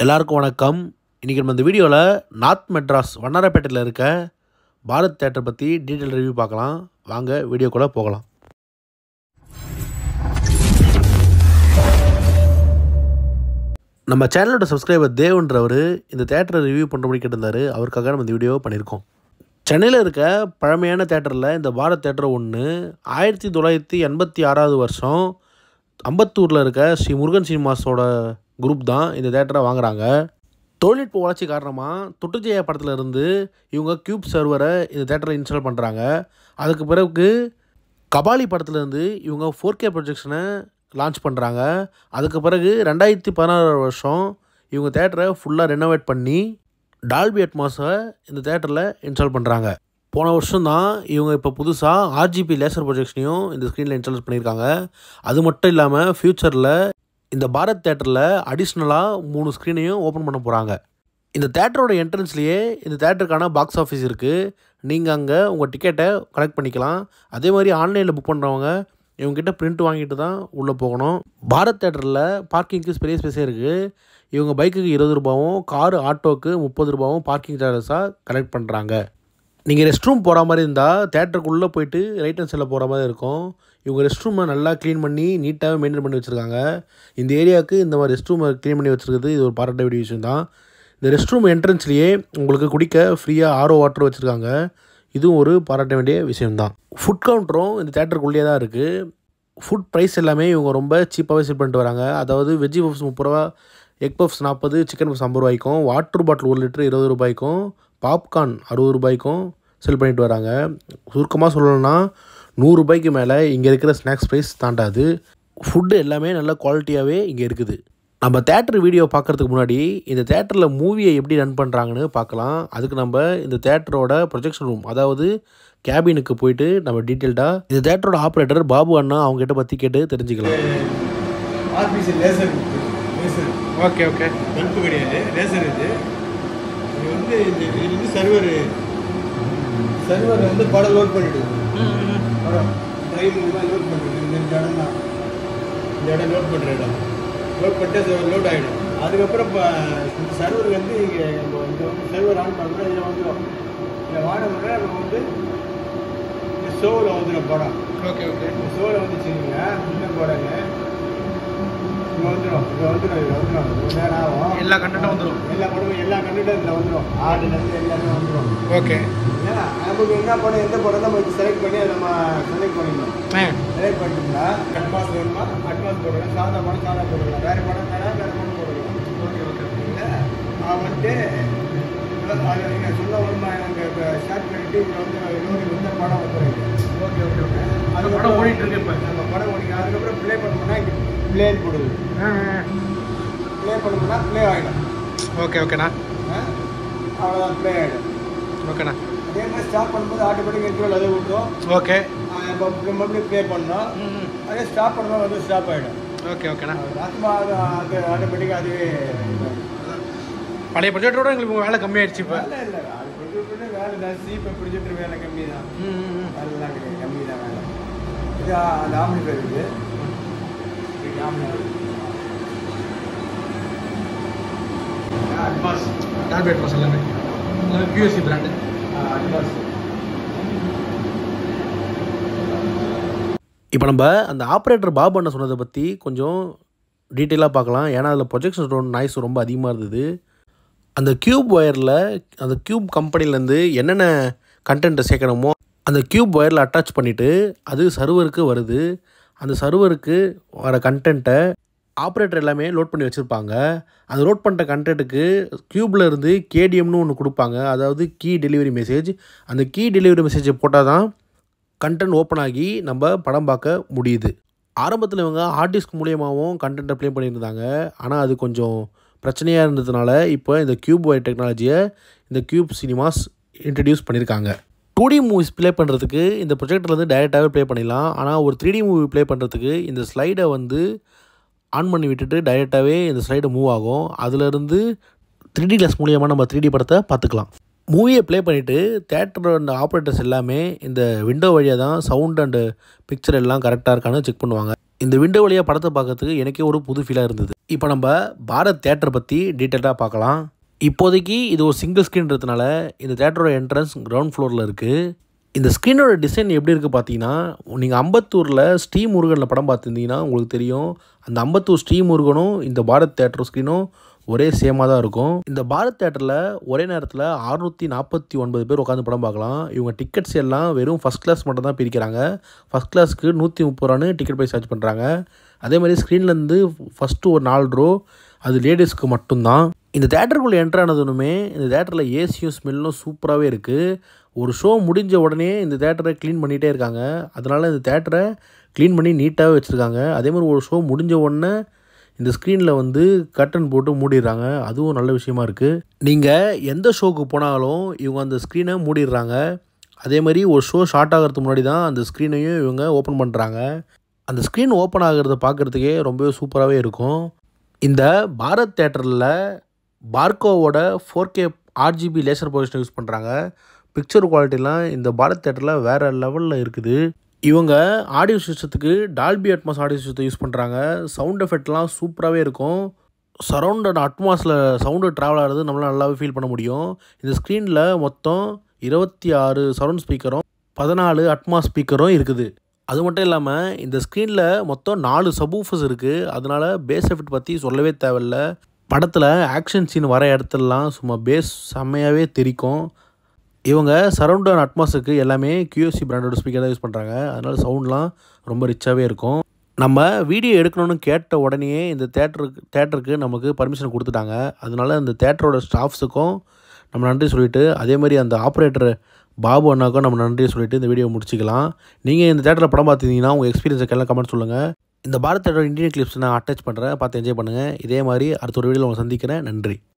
எல்லாருக்கும் வணக்கம் இன்றைக்கி நம்ம இந்த வீடியோவில் நார்த் மெட்ராஸ் வண்ணாரப்பேட்டையில் இருக்க பாரத் தேட்டர் பற்றி டீட்டெயில் ரிவ்யூ பார்க்கலாம் வாங்க வீடியோக்குள்ளே போகலாம் நம்ம சேனலோட சப்ஸ்கிரைபர் தேவன்றவர் இந்த தேட்டரை ரிவ்யூ பண்ணுறபடி கேட்டிருந்தாரு அவருக்காக நம்ம இந்த வீடியோ பண்ணியிருக்கோம் சென்னையில் இருக்க பழமையான தேட்டரில் இந்த பாரத் தேட்டர் ஒன்று ஆயிரத்தி தொள்ளாயிரத்தி எண்பத்தி ஆறாவது வருஷம் அம்பத்தூரில் இருக்க ஸ்ரீ முருகன் சினிமாஸோட குரூப் தான் இந்த தேட்டரை வாங்குறாங்க தொழில்நுட்ப வளர்ச்சி காரணமாக தொட்டுஜெயா படத்தில் இருந்து இவங்க கியூப் சர்வரை இந்த தேட்டரில் இன்ஸ்டால் பண்ணுறாங்க அதுக்கு பிறகு கபாலி படத்துலேருந்து இவங்க ஃபோர் கே ப்ரொஜெக்ஷனை லான்ச் பண்ணுறாங்க அதுக்கு பிறகு ரெண்டாயிரத்தி பதினாறு வருஷம் இவங்க தேட்டரை ஃபுல்லாக ரெனோவேட் பண்ணி டால்பி அட்மாஸை இந்த தேட்டரில் இன்ஸ்டால் பண்ணுறாங்க போன வருஷம் தான் இவங்க இப்போ புதுசாக ஆர்ஜிபி லேசர் ப்ரொஜெக்ஷனையும் இந்த ஸ்க்ரீனில் இன்ஸ்டால் பண்ணியிருக்காங்க அது மட்டும் இல்லாமல் ஃப்யூச்சரில் இந்த பாரத் தேட்டரில் அடிஷ்னலாக மூணு ஸ்க்ரீனையும் ஓப்பன் பண்ண போகிறாங்க இந்த தேட்டரோட என்ட்ரன்ஸ்லேயே இந்த தேட்டருக்கான பாக்ஸ் ஆஃபீஸ் இருக்குது நீங்கள் அங்கே உங்கள் டிக்கெட்டை கலெக்ட் பண்ணிக்கலாம் அதே மாதிரி ஆன்லைனில் புக் பண்ணுறவங்க இவங்ககிட்ட பிரிண்ட் வாங்கிட்டு தான் உள்ளே போகணும் பாரத் தேட்டரில் பார்க்கிங்க்கு பெரிய ஸ்பேஸே இருக்குது இவங்க பைக்குக்கு இருபது ரூபாவும் காரு ஆட்டோவுக்கு முப்பது ரூபாவும் பார்க்கிங் சார்ஜஸாக கலெக்ட் பண்ணுறாங்க நீங்கள் ரெஸ்ட் ரூம் போகிற மாதிரி இருந்தால் தேட்டருக்குள்ளே போயிட்டு ரைட் ஹேண்ட் சைடில் போகிற மாதிரி இருக்கும் இவங்க ரெஸ்ட் ரூமை நல்லா க்ளீன் பண்ணி நீட்டாகவே மெயின்டைன் பண்ணி வச்சுருக்காங்க இந்த ஏரியாவுக்கு இந்த மாதிரி ரெஸ்ட் ரூமை க்ளீன் பண்ணி வச்சுருக்கிறது இது ஒரு பாராட்ட வேண்டிய விஷயம் தான் இந்த ரெஸ்ட் ரூம் என்ட்ரன்ஸ்லேயே உங்களுக்கு குடிக்க ஃப்ரீயாக ஆரோ வாட்டர் வச்சுருக்காங்க இதுவும் ஒரு பாராட்ட வேண்டிய விஷயம்தான் ஃபுட் கவுண்டரும் இந்த தேட்டருக்குள்ளேயே தான் இருக்குது ஃபுட் ப்ரைஸ் எல்லாமே இவங்க ரொம்ப சீப்பாகவே செல் பண்ணிட்டு வராங்க அதாவது வெஜ்ஜி பஃப்ஸ் முப்பது ரூபா எக் பஃப்ஸ் நாற்பது சிக்கன் பஃப்ஸ் ஐம்பது ரூபாய்க்கும் வாட்டர் பாட்டில் ஒரு லிட்டர் இருபது ரூபாய்க்கும் பாப்கார்ன் அறுபது ரூபாய்க்கும் செல் பண்ணிட்டு வராங்க சுருக்கமாக சொல்லணும்னா நூறுரூபாய்க்கு மேலே இங்கே இருக்கிற ஸ்நாக்ஸ் ப்ரைஸ் தாண்டாது ஃபுட்டு எல்லாமே நல்ல குவாலிட்டியாகவே இங்கே இருக்குது நம்ம தேட்டர் வீடியோ பார்க்குறதுக்கு முன்னாடி இந்த தேட்டரில் மூவியை எப்படி ரன் பண்ணுறாங்கன்னு பார்க்கலாம் அதுக்கு நம்ம இந்த தேட்டரோட ப்ரொஜெக்ஷன் ரூம் அதாவது கேபினுக்கு போயிட்டு நம்ம டீட்டெயில்டாக இந்த தேட்டரோட ஆப்ரேட்டர் பாபு அண்ணா அவங்ககிட்ட பற்றி கேட்டு தெரிஞ்சுக்கலாம் RBC laser laser okay okay bulb கிடையாது லேசர் இது இது வந்து இந்த இது வந்து சர்வர் சர்வர் வந்து படம் லோட் பண்ணிடுது படம் ட்ரைவ் மூலமாக லோட் பண்ணிடுது இந்த இந்த இடம் தான் இந்த இடம் லோட் பண்ணுற இடம் லோட் பண்ணிட்டு லோட் ஆகிடும் அதுக்கப்புறம் இப்போ இந்த சர்வர் வந்து இங்கே நம்ம இந்த வந்து சர்வர் ஆன் பண்ணுறோம் இதில் வந்துடும் இதில் வாடகை நம்ம வந்து இந்த ஷோவில் வந்துடும் படம் ஓகே ஓகே இந்த ஷோவில் வந்துச்சுங்க இந்த படங்க இங்கே வந்துடும் இங்கே வந்துடும் இங்கே வந்துடும் ஒரு நேரம் ஆகும் எல்லா கண்டென்ட்டும் வந்துடும் எல்லா படமும் எல்லா கண்டுட்டும் இதில் வந்துடும் ஆடுலேருந்து எல்லாமே வந்துடும் ஓகே ஏன்னா நமக்கு என்ன படம் எந்த படம் நம்ம செலக்ட் பண்ணி அதை நம்ம செலக்ட் பண்ணிக்கணும் செலக்ட் பண்ணிட்டோம்னா அட்வான்ஸ் வேணுமா அட்வான்ஸ் போடலாம் சாதா படம் சாதா போடலாம் வேறு படம் வேணா வேறு படம் போடலாம் ஓகே ஓகே இல்லை அவன் வந்துட்டு அது நீங்கள் சொல்ல வருமா நாங்கள் இப்போ ஸ்டார்ட் பண்ணிட்டு இங்கே வந்து இன்னொரு இந்த படம் வந்துடுறேன் ஓகே ஓகே ஓகே அது படம் ஓடிட்டு இருக்கு இப்போ நம்ம படம் ஓடிக்க அதுக்கப்புறம் ப்ளே பண்ணோம்னா இங்கே ப்ளேன்னு போடுது ப்ளே பண்ணோம்னா ப்ளே ஆகிடும் ஓகே ஓகேண்ணா அவ்வளோதான் ப்ளே ஆகிடும் ஓகேண்ணா அதே மாதிரி ஸ்டாப் பண்ணும்போது ஆட்டோமேட்டிக் இன்டர்வல் அதை விட்டோம் ஓகே இப்போ மறுபடியும் ப்ளே பண்ணோம் அதே ஸ்டாப் பண்ணும்போது வந்து ஸ்டாப் ஆகிடும் ஓகே ஓகேண்ணா ஆத்மா அது அது ஆட்டோமேட்டிக்காக அதுவே பழைய ப்ரொஜெக்டரோட எங்களுக்கு உங்கள் வேலை கம்மியாயிடுச்சு இப்போ வேலை இல்லை அது பிடிச்சிட்டு வேலை தான் சீப்பை பிடிச்சிட்டு வேலை கம்மி தான் வேலைலாம் கிடையாது கம்மி தான் வேலை இது ஆ- அந்த ஆம்னிஃபைர் இது இது ஆம்னிஃபைர் அட்வான்ஸ் டால்பேட் மாஸ் எல்லாமே எல்லாமே பியூஎஸ்சி பிராண்டு அட்வான்ஸ் இப்போ நம்ம அந்த ஆப்ரேட்டர் பாபு அண்ணா சொன்னதை பற்றி கொஞ்சம் டீட்டெயிலாக பார்க்கலாம் ஏன்னா அதில் ப்ரொஜெக்ஷன் நாய்ஸ் ரொம்ப அதிகமாக இருந்தது அந்த க்யூப் ஒயரில் அந்த க்யூப் கம்பெனிலேருந்து என்னென்ன கண்டென்ட்டை சேர்க்கணுமோ அந்த க்யூப் ஒயரில் அட்டாச் பண்ணிவிட்டு அது சர்வருக்கு வருது அந்த சர்வருக்கு வர கண்டென்ட்டை ஆப்ரேட்டர் எல்லாமே லோட் பண்ணி வச்சுருப்பாங்க அந்த லோட் பண்ணுற கண்டென்ட்டுக்கு க்யூப்பில் இருந்து கேடிஎம்னு ஒன்று கொடுப்பாங்க அதாவது கீ டெலிவரி மெசேஜ் அந்த கீ டெலிவரி மெசேஜை போட்டால் தான் கண்டென்ட் ஓப்பன் ஆகி நம்ம படம் பார்க்க முடியுது ஆரம்பத்தில் இவங்க ஹார்ட் டிஸ்க் மூலியமாகவும் கண்டென்ட்டை ப்ளே பண்ணியிருந்தாங்க ஆனால் அது கொஞ்சம் பிரச்சனையாக இருந்ததுனால இப்போ இந்த கியூப் ஒய் டெக்னாலஜியை இந்த கியூப் சினிமாஸ் இன்ட்ரடியூஸ் பண்ணியிருக்காங்க டூ டி மூவிஸ் ப்ளே பண்ணுறதுக்கு இந்த ப்ரொஜெக்டர்லேருந்து டைரெக்டாகவே ப்ளே பண்ணிடலாம் ஆனால் ஒரு த்ரீ டி மூவி ப்ளே பண்ணுறதுக்கு இந்த ஸ்லைடை வந்து ஆன் பண்ணி விட்டுட்டு டைரெக்டாகவே இந்த ஸ்லைடு மூவ் ஆகும் அதுலேருந்து த்ரீ டி கிளாஸ் மூலியமாக நம்ம த்ரீ டி படத்தை பார்த்துக்கலாம் மூவியை ப்ளே பண்ணிவிட்டு தேட்டர் அண்ட் ஆப்ரேட்டர்ஸ் எல்லாமே இந்த விண்டோ வழியாக தான் சவுண்ட் அண்டு பிக்சர் எல்லாம் கரெக்டாக இருக்கான்னு செக் பண்ணுவாங்க இந்த விண்டோ வழியாக படத்தை பார்க்கறதுக்கு எனக்கே ஒரு புது ஃபீலாக இருந்தது இப்போ நம்ம பாரத் தேட்டரை பற்றி டீட்டெயிலாக பார்க்கலாம் இப்போதைக்கு இது ஒரு சிங்கிள் ஸ்க்ரீன்றதுனால இந்த தேட்டரோட என்ட்ரன்ஸ் கிரவுண்ட் ஃப்ளோரில் இருக்குது இந்த ஸ்க்ரீனோட டிசைன் எப்படி இருக்குது பார்த்தீங்கன்னா நீங்கள் அம்பத்தூரில் ஸ்ரீ முருகனில் படம் பார்த்துருந்தீங்கன்னா உங்களுக்கு தெரியும் அந்த அம்பத்தூர் ஸ்ரீ முருகனும் இந்த பாரத் தேட்டர் ஸ்க்ரீனும் ஒரே சேமாக தான் இருக்கும் இந்த பாரத் தேட்டரில் ஒரே நேரத்தில் அறுநூற்றி நாற்பத்தி ஒன்பது பேர் உட்காந்து படம் பார்க்கலாம் இவங்க டிக்கெட்ஸ் எல்லாம் வெறும் ஃபஸ்ட் கிளாஸ் மட்டும் தான் பிரிக்கிறாங்க ஃபஸ்ட் கிளாஸ்க்கு நூற்றி முப்பது ரூபான்னு டிக்கெட் ப்ரைஸ் சார்ஜ் பண்ணுறாங்க அதே மாதிரி ஸ்க்ரீன்லேருந்து ஃபஸ்ட்டு ஒரு நாலு ரோ அது லேடிஸ்க்கு மட்டும்தான் இந்த தேட்டருக்குள்ளே என்ட்ரு ஆனதுனுமே இந்த தேட்டரில் ஏசியும் ஸ்மெல்லும் சூப்பராகவே இருக்குது ஒரு ஷோ முடிஞ்ச உடனே இந்த தேட்டரை க்ளீன் பண்ணிகிட்டே இருக்காங்க அதனால் இந்த தேட்டரை க்ளீன் பண்ணி நீட்டாகவே வச்சுருக்காங்க அதே மாதிரி ஒரு ஷோ முடிஞ்ச உடனே இந்த ஸ்க்ரீனில் வந்து கர்டன் போட்டு மூடிடுறாங்க அதுவும் நல்ல விஷயமா இருக்குது நீங்கள் எந்த ஷோக்கு போனாலும் இவங்க அந்த ஸ்க்ரீனை மூடிடுறாங்க அதே மாதிரி ஒரு ஷோ ஷார்ட் ஆகிறதுக்கு முன்னாடி தான் அந்த ஸ்க்ரீனையும் இவங்க ஓப்பன் பண்ணுறாங்க அந்த ஸ்க்ரீன் ஓப்பன் ஆகிறத பார்க்குறதுக்கே ரொம்பவே சூப்பராகவே இருக்கும் இந்த பாரத் தேட்டரில் பார்க்கோவோட four K RGB laser projection use பண்ணுறாங்க பிக்சர் குவாலிட்டிலாம் இந்த பாரத் தேட்டரில் வேறு லெவலில் இருக்குது இவங்க ஆடியோ சிஸ்டத்துக்கு டால்பி அட்மாஸ் ஆடியோ சிஸ்டத்தை யூஸ் பண்ணுறாங்க சவுண்ட் எஃபெக்ட்லாம் சூப்பராகவே இருக்கும் சரௌண்டட் அட்மாஸில் சவுண்டு ட்ராவல் ஆகிறது நம்மளால் நல்லாவே ஃபீல் பண்ண முடியும் இந்த ஸ்க்ரீனில் மொத்தம் இருபத்தி ஆறு சரௌண்ட் ஸ்பீக்கரும் பதினாலு அட்மாஸ் ஸ்பீக்கரும் இருக்குது அது மட்டும் இல்லாமல் இந்த ஸ்க்ரீனில் மொத்தம் நாலு சபூஃபஸ் இருக்குது அதனால் பேஸ் எஃபெக்ட் பற்றி சொல்லவே தேவையில்ல படத்தில் ஆக்ஷன் சீன் வர இடத்துலலாம் சும்மா பேஸ் செம்மையாகவே தெரிக்கும் இவங்க சரௌண்ட் அண்ட் அட்மாஸுக்கு எல்லாமே கியூஎஸ்சி பிராண்டோட ஸ்பீக்கர் தான் யூஸ் பண்ணுறாங்க அதனால் சவுண்ட்லாம் ரொம்ப ரிச்சாகவே இருக்கும் நம்ம வீடியோ எடுக்கணும்னு கேட்ட உடனேயே இந்த தேட்டருக்கு தேட்டருக்கு நமக்கு பர்மிஷன் கொடுத்துட்டாங்க அதனால இந்த தேட்டரோட ஸ்டாஃப்ஸுக்கும் நம்ம நன்றி சொல்லிவிட்டு அதே மாதிரி அந்த ஆப்ரேட்டர் பாபு அண்ணாக்கும் நம்ம நன்றி சொல்லிட்டு இந்த வீடியோ முடிச்சிக்கலாம் நீங்கள் இந்த தேட்டரில் படம் பார்த்துருந்தீங்கன்னா உங்கள் எக்ஸ்பீரியன்ஸை எல்லாம் கமெண்ட் சொல்லுங்கள் இந்த பாரத் தேட்டரோட இந்தியன் கிளிப்ஸ் நான் அட்டாச் பண்ணுறேன் பார்த்து என்ஜாய் பண்ணுங்கள் இதே மாதிரி அடுத்த ஒரு வீடியோவில் உங்களை சந்திக்கிறேன் நன்றி